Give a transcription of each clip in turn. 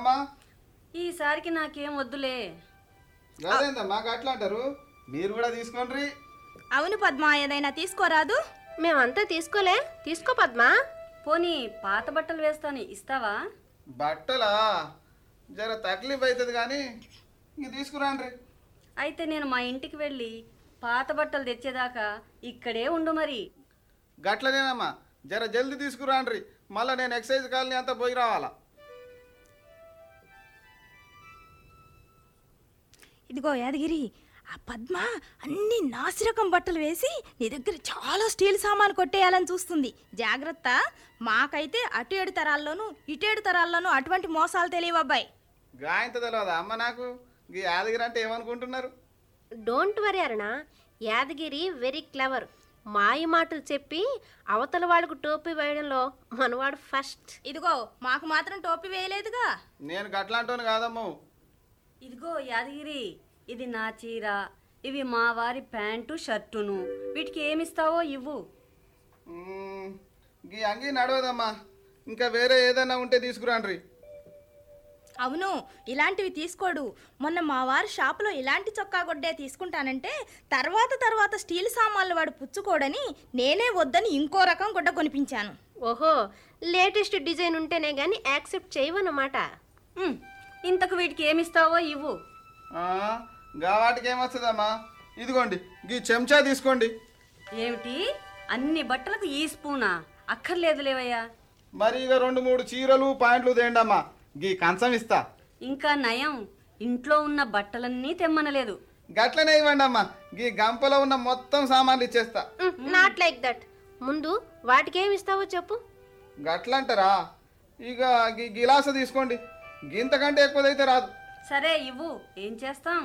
తీసుకోమ్మా ఈసారికి నాకేం వద్దులే అదేందమ్మా అట్లా అంటారు మీరు కూడా తీసుకోండి అవును పద్మ ఏదైనా తీసుకోరాదు మేమంతా తీసుకోలే తీసుకో పద్మా పోనీ పాత బట్టలు వేస్తాను ఇస్తావా బట్టలా జర తక్లీఫ్ అవుతుంది కానీ ఇంక తీసుకురాండ్రి అయితే నేను మా ఇంటికి వెళ్ళి పాత బట్టలు తెచ్చేదాకా ఇక్కడే ఉండు మరి గట్లనేనమ్మా జర జల్దీ తీసుకురాండ్రి మళ్ళీ నేను ఎక్సైజ్ కాలనీ అంతా పోయి రావాలా ఇదిగో యాదగిరి ఆ పద్మ అన్ని నాసిరకం బట్టలు వేసి నీ దగ్గర చాలా స్టీల్ సామాను కొట్టేయాలని చూస్తుంది జాగ్రత్త మాకైతే అటు ఏడు తరాల్లోనూ ఇటు ఏడు తరాల్లోనూ అటువంటి మోసాలు తెలియవు అబ్బాయి గాయంత తెలియదా అమ్మ నాకు ఈ యాదగిరి అంటే ఏమనుకుంటున్నారు don't worry Aruna Yadagiri very clever మాయ మాటలు చెప్పి అవతల వాళ్ళకు టోపీ వేయడంలో మనవాడు ఫస్ట్ ఇదిగో మాకు మాత్రం టోపీ వేయలేదుగా నేను గట్లాంటోని కాదమ్ము ఇదిగో యాదగిరి ఇది నా చీర ఇవి మా వారి ప్యాంటు షర్టును వీటికి ఏమిస్తావో ఇవ్వు మ్మ్, ఈ అంగి నడవదమ్మా ఇంకా వేరే ఏదైనా ఉంటే తీసుకురాండ్రి అవును ఇలాంటివి తీసుకోడు మొన్న మా వారు షాపులో ఇలాంటి చొక్కా గొడ్డే తీసుకుంటానంటే తర్వాత తర్వాత స్టీల్ సామాన్లు వాడు పుచ్చుకోడని నేనే వద్దని ఇంకో రకం గుడ్డ కొనిపించాను ఓహో లేటెస్ట్ డిజైన్ ఉంటేనే కానీ యాక్సెప్ట్ చేయవన్నమాట ఉమ్, ఇంతకు వీటికి ఏమిస్తావో ఇవ్వు ఆ, గా వాటికి ఏమొస్తుందమ్మా ఇదిగోండి ఈ చెంచా తీసుకోండి ఏమిటి అన్ని బట్టలకు ఈ స్పూనా అక్కర్లేదులేవయ్యా మరి ఇక రెండు మూడు చీరలు పాయింట్లు తేండమ్మా గీ కంచం ఇస్తా ఇంకా నయం ఇంట్లో ఉన్న బట్టలన్నీ తెమ్మనలేదు గట్లనే ఇవ్వండి అమ్మా గీ గంపలో ఉన్న మొత్తం సామాన్లు ఇచ్చేస్తా నాట్ లైక్ దట్ ముందు వాటికి ఏమి ఇస్తావో చెప్పు గట్లంటారా ఇక గీ గిలాస తీసుకోండి గింతకంటే ఎక్కువదైతే రాదు సరే ఇవ్వు ఏం చేస్తాం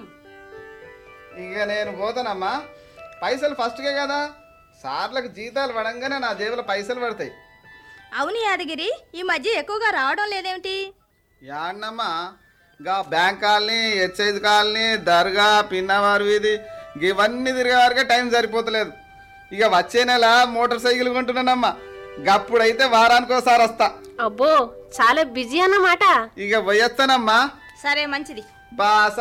ఇక నేను పోతానమ్మా పైసలు ఫస్ట్కే కదా సార్లకు జీతాలు పడంగానే నా జేబులో పైసలు పడతాయి అవును యాదగిరి ఈ మధ్య ఎక్కువగా రావడం లేదేమిటి యాడనమ్మా గా బ్యాంక్ కాలనీ ఎక్సైజ్ కాలనీ దర్గా పిన్నవారు వీధి ఇవన్నీ తిరిగే వరకే టైం సరిపోతలేదు ఇక వచ్చే నెల మోటార్ సైకిల్ కొంటున్నానమ్మా గప్పుడైతే వారానికి ఒకసారి వస్తా అబ్బో చాలా బిజీ అన్నమాట ఇక పోయొస్తానమ్మా సరే మంచిది బాస